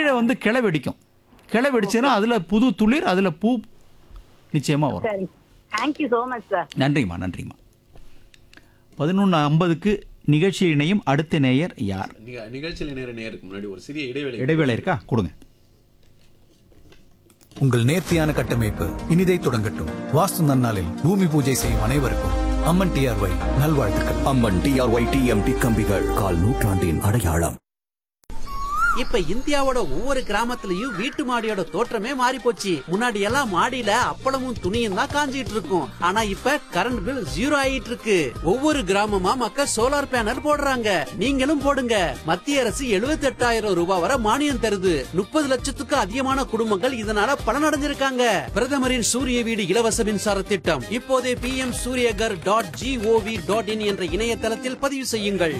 கீழே வந்து கிளை வெடிக்கும் கிளை வெடிச்சுன்னா அதில் புது துளிர் அதில் பூ நிச்சயமாக வரும் சரி தேங்க்யூ ஸோ மச் சார் நன்றிம்மா நன்றிம்மா பதினொன்று ஐம்பதுக்கு நிகழ்ச்சி இணையும் அடுத்த நேயர் யார் நிக- நிகழ்ச்சியில் நேர நேருக்கு முன்னாடி ஒரு சிறிய இடைவேளை இடைவேளை இருக்கா கொடுங்க உங்கள் நேர்த்தியான கட்டமைப்பு இனிதை தொடங்கட்டும் வாஸ்து நன்னாளில் பூமி பூஜை செய்யும் அனைவருக்கும் அம்மன் டிஆர்ஒய் நல்வாழ்த்துக்கள் அம்மன் டிஆர்ஒய் டிஎம்டி கம்பிகள் கால் நூற்றாண்டின் அடையாளம் இப்ப இந்தியாவோட ஒவ்வொரு கிராமத்துலயும் வீட்டு மாடியோட தோற்றமே மாறி போச்சு முன்னாடி எல்லாம் மாடியில அப்பளமும் துணியும் தான் காஞ்சிட்டு இருக்கும் ஆனா இப்ப கரண்ட் பில் ஜீரோ ஆயிட்டு இருக்கு ஒவ்வொரு கிராமமா மக்கள் சோலார் பேனல் போடுறாங்க நீங்களும் போடுங்க மத்திய அரசு 78000 ரூபாய் வரை மானியம் தருது முப்பது லட்சத்துக்கு அதிகமான குடும்பங்கள் இதனால பலனடைஞ்சிருக்காங்க பிரதமரின் சூரிய வீடு இலவச மின்சார திட்டம் இப்போதே P M Suryaghar dot G O V dot in என்ற இணையதளத்தில் பதிவு செய்யுங்கள்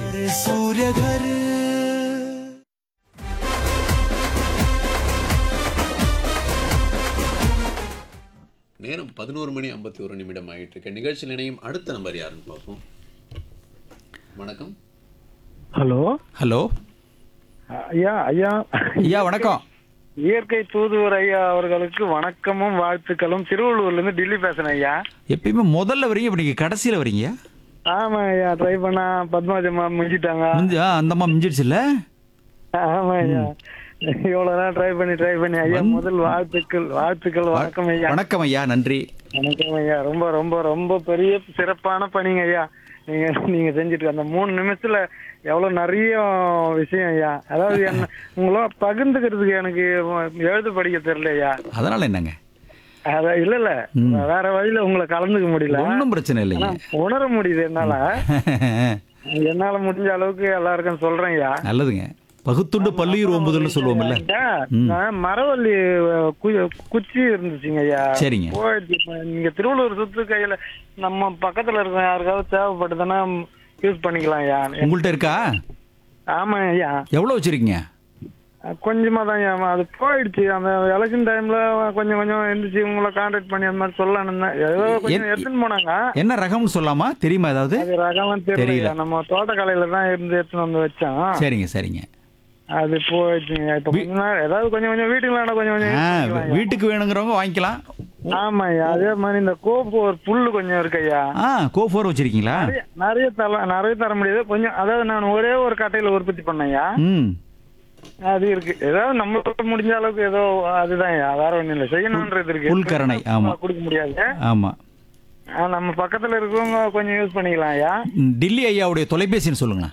நேரம் பதினோரு மணி ஐம்பத்தி ஒரு நிமிடம் ஆகிட்டு இருக்கு நிகழ்ச்சியில் இணையும் அடுத்த நம்பர் யாருன்னு பார்ப்போம் வணக்கம் ஹலோ ஹலோ ஐயா ஐயா ஐயா வணக்கம் இயற்கை தூதுவர் ஐயா அவர்களுக்கு வணக்கமும் வாழ்த்துக்களும் திருவள்ளூர்ல இருந்து டெல்லி பேசுறேன் ஐயா எப்பயுமே முதல்ல வரீங்க இப்போ நீங்கள் கடைசியில் வரீங்க ஆமா ஐயா ட்ரை பண்ணா பத்மாஜம்மா முடிஞ்சிட்டாங்க மிஞ்சி ஆ அந்தம்மா மிஞ்சிடுச்சுல்ல ஆமா ஐயா இவ்வளவு நேரம் ட்ரை பண்ணி ட்ரை பண்ணி ஐயா முதல் வாழ்த்துக்கள் வாழ்த்துக்கள் வணக்கம் ஐயா வணக்கம் ஐயா நன்றி வணக்கம் ஐயா ரொம்ப ரொம்ப ரொம்ப பெரிய சிறப்பான பணிங்க ஐயா நீங்க நீங்க செஞ்சுட்டு அந்த மூணு நிமிஷத்துல எவ்வளவு நிறைய விஷயம் ஐயா அதாவது என்ன உங்களோட பகிர்ந்துக்கிறதுக்கு எனக்கு எழுத படிக்க தெரியல ஐயா அதனால என்னங்க அதான் இல்ல இல்ல வேற வழியில உங்களை கலந்துக்க முடியல ஒன்றும் பிரச்சனை இல்லைங்க ஆனா உணர முடியுது என்னால என்னால முடிஞ்ச அளவுக்கு எல்லாருக்கும் சொல்றேன் ஐயா நல்லதுங்க பகுத்துண்டு பல்லுயிர் ஒம்புதல்னு சொல்லுவோம்ல ஐயா, நான் மரவள்ளி அஹ், கு- குச்சி இருந்துச்சுங்க ஐயா சரிங்க. போயிடுச்சு. இப்ப நீங்க திருவள்ளூர் சுத்து கையில நம்ம பக்கத்துல இருக்க யாருக்காவது தேவைப்படுதுன்னா யூஸ் பண்ணிக்கலாம் ஐயா உங்கள்கிட்ட இருக்கா ஆமா ஐயா எவ்வளோ வச்சிருக்கீங்க அஹ், கொஞ்சமா தான் ஐயா அது போயிடுச்சு அந்த எலெக்ஷன் டைம்ல கொஞ்சம் கொஞ்சம் இருந்துச்சு உங்களை கான்டாக்ட் பண்ணி அந்த மாதிரி சொல்லணும் ஏதோ கொஞ்சம் என்- எடுத்துன்னு போனாங்க என்ன ரகம்னு சொல்லாமா தெரியுமா ஏதாவது அது ரகம்லாம் தெரியல. தெரியல நம்ம தோட்டக்கலையில தான் இருந்து எடுத்துன்னு வந்து வச்சோம் சரிங்க சரிங்க அது போயிடுச்சுங்க இப்ப கொஞ்ச நேரம் ஏதாவது கொஞ்சம் கொஞ்சம் வீட்டுக்கு வேணா கொஞ்சம் கொஞ்சம் ஆ use பண்ணிக்கலாம் ஐயா. வீட்டுக்கு வேணுங்கிறவங்க வாங்கிக்கலாம் ஆமா ஐயா அதே மாதிரி இந்த கோப்பு ஒரு புல்லு கொஞ்சம் இருக்கு ஐயா ஆ கோ ஃபோர் வச்சிருக்கீங்களா நிறைய நிறைய தர நிறைய தர முடியாது கொஞ்சம் அதாவது நான் ஒரே ஒரு கட்டையில உற்பத்தி பண்ணேன் ஐயா ம் அது இருக்கு ஏதாவது நம்ம தொட முடிஞ்ச அளவுக்கு ஏதோ அதுதான் ஐயா வேற ஒண்ணும் இல்லை செய்யணும்ன்றது இருக்கு புல்கரணை, ஆமா. கொடுக்க முடியாது ஆமாம் ஆ, நம்ம பக்கத்துல இருக்கவங்க கொஞ்சம் யூஸ் பண்ணிக்கலாம் ஐயா டில்லி ஐயாவுடைய தொலைபேசின்னு சொல்லுங்களேன்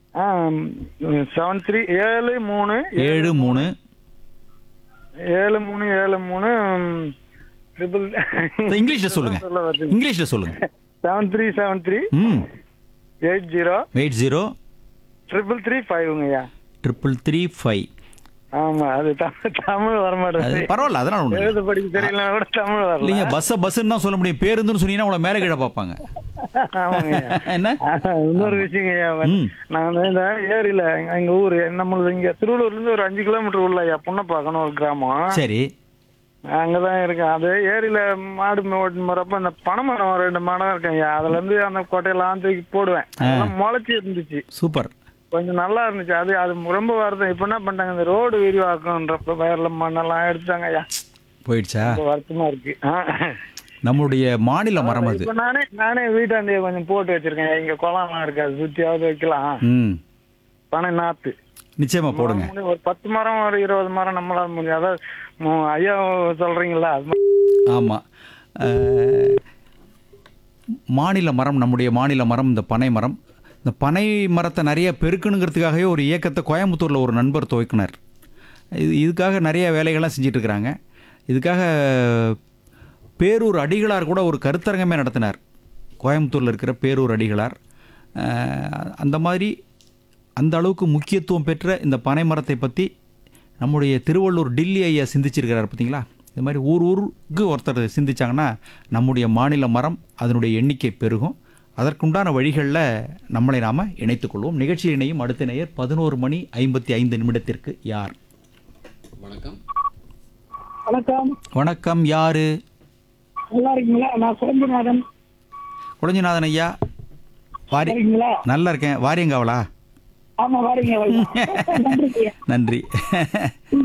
செவன் த்ரீ ஏழு மூணு ஏழு மூணு ஏழு மூணு ஏழு மூணு ட்ரிபிள் இங்கிலீஷ்ல சொல்லுங்க இங்கிலீஷ்ல சொல்லுங்க seven three seven three hmm eight zero eight zero triple three ஃபைவ்ங்கய்யா ட்ரிபிள் த்ரீ ஃபைவ் ஆமா அது தமிழ் தமிழ் அது வரமாட்டேங்குது பரவாயில்ல அதெல்லாம் ஒன்று எழுத படிக்க தெரியல கூட தமிழ் இல்லைங்க வரல பஸ்ஸை பஸ்ஸுன்னு தான் சொல்ல முடியும் பேருந்துன்னு சொன்னீங்கன்னா உங்களை மேலே கீழே பார்ப்பாங்க ஆமாங்கய்யா என்ன ஆஹா, இன்னொரு விஷயங்கய்யா ம். நான் வந்து இந்த ஏரியில எங்க- எங்க ஊரு நம்மளது இங்க திருவள்ளூர்ல இருந்து ஒரு அஞ்சு கிலோமீட்டர் உள்ள ஐயா புன்னப்பாக்கணும் ஒரு கிராமம் சரி அங்கதான் இருக்கேன் அது ஏரியில மாடு ஓட்டு போறப்ப அந்த பனைமரம் ரெண்டு மரம் இருக்கும் ஐயா அதுல இருந்து அந்த கொட்டையெல்லாம் தூக்கி போடுவேன் அதெல்லாம் முளைச்சி இருந்துச்சு சூப்பர் கொஞ்சம் நல்லா இருந்துச்சு அது அது ரொம்ப வருத்தம் இப்ப என்ன பண்ணிட்டாங்க இந்த ரோடு விரிவாக்கம்ன்றப்ப வயர்ல மண்ணெல்லாம் எடுத்தாங்க ஐயா போயிடுச்சா ரொம்ப வருத்தமா இருக்கு ஆ. நம்மளுடைய மாநில மரம் அது இப்ப நானே நானே வீட்டாண்டிய கொஞ்சம் போட்டு வச்சிருக்கேன் இங்க குளம்லாம் இருக்கு அது சுத்தியாவது வைக்கலாம் ம் பனை நாத்து நிச்சயமா போடுங்க மரம் ஒரு பத்து மரம் ஒரு இருபது மரம் நம்மளால முடியும் அதாவது மு- ஐயா சொல்றீங்களா அது மாதிரி ஆமாம் மாநில மரம் நம்முடைய மாநில மரம் இந்த பனை மரம் இந்த பனை மரத்தை நிறைய பெருக்கணுங்கிறதுக்காகவே ஒரு இயக்கத்தை கோயம்புத்தூரில் ஒரு நண்பர் துவக்கினார் இது இதுக்காக நிறைய வேலைகள்லாம் செஞ்சுட்டு இருக்கிறாங்க இதுக்காக பேரூர் அடிகளார் கூட ஒரு கருத்தரங்கமே நடத்தினார் கோயம்புத்தூரில் இருக்கிற பேரூர் அடிகளார் அஹ், அந்த மாதிரி அந்த அளவுக்கு முக்கியத்துவம் பெற்ற இந்த பனை மரத்தை பற்றி நம்முடைய திருவள்ளூர் டில்லி ஐயா சிந்திச்சிருக்கிறார் பார்த்தீங்களா இது மாதிரி ஊர் ஊருக்கு ஒருத்தர் சிந்திச்சாங்கன்னா நம்முடைய மாநில மரம் அதனுடைய எண்ணிக்கை பெருகும் அதற்குண்டான வழிகளில் நம்மளை நாம் இணைத்துக்கொள்வோம் நிகழ்ச்சி இணையும் அடுத்த நேயர் பதினோரு மணி ஐம்பத்தி ஐந்து நிமிடத்திற்கு யார் வணக்கம் வணக்கம் வணக்கம் யாரு நல்லா இருக்கீங்களா நான் சுரஞ்சநாதன் குழஞ்சிநாதன் ஐயா வாரி இருக்கீங்களா நல்லா இருக்கேன் வாரியங்காவலா ஆமா வாரீங்க நன்றி